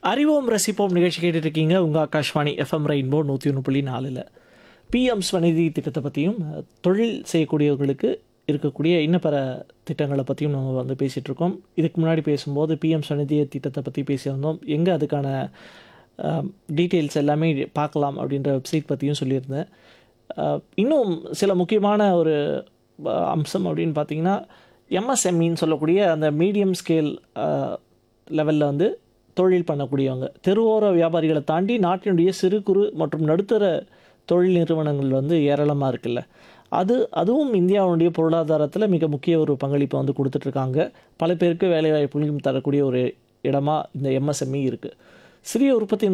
அறிவோம் ரசிப்போம் நிகழ்ச்சி கேட்டுட்டு இருக்கீங்க உங்கள் ஆகாஷ்வாணி எஃப்எம் ரெயின்போ நூற்றி ஒன்று புள்ளி நாலில் பிஎம் ஸ்வநிதி திட்டத்தை பற்றியும் அஹ், தொழில் செய்யக்கூடியவர்களுக்கு இருக்கக்கூடிய இன்ன பிற திட்டங்களை பற்றியும் நம்ம வந்து பேசிகிட்டு இருக்கோம் இதுக்கு முன்னாடி பேசும்போது பிஎம் ஸ்வநிதி திட்டத்தை பற்றி பேசியிருந்தோம் எங்கே அதுக்கான டீட்டெயில்ஸ் எல்லாமே பார்க்கலாம் அப்படின்ற வெப்சைட் பற்றியும் சொல்லியிருந்தேன் அஹ், இன்னும் சில முக்கியமான ஒரு அஹ், அம்சம் அப்படின்னு பார்த்தீங்கன்னா எம்எஸ்எம்இன்னு சொல்லக்கூடிய அந்த மீடியம் ஸ்கேல் லெவலில் வந்து தொழில் பண்ணக்கூடியவங்க தெருவோர வியாபாரிகளை தாண்டி நாட்டினுடைய சிறு குறு மற்றும் நடுத்தர தொழில் நிறுவனங்கள் வந்து ஏராளமாக இருக்குல்ல அது அதுவும் இந்தியாவுடைய பொருளாதாரத்தில் மிக முக்கிய ஒரு பங்களிப்பை வந்து கொடுத்துட்ருக்காங்க பல பேருக்கு வேலைவாய்ப்புகளையும் தரக்கூடிய ஒரு இடமா இந்த எம்எஸ்எம்இ இருக்குது சிறிய உற்பத்தி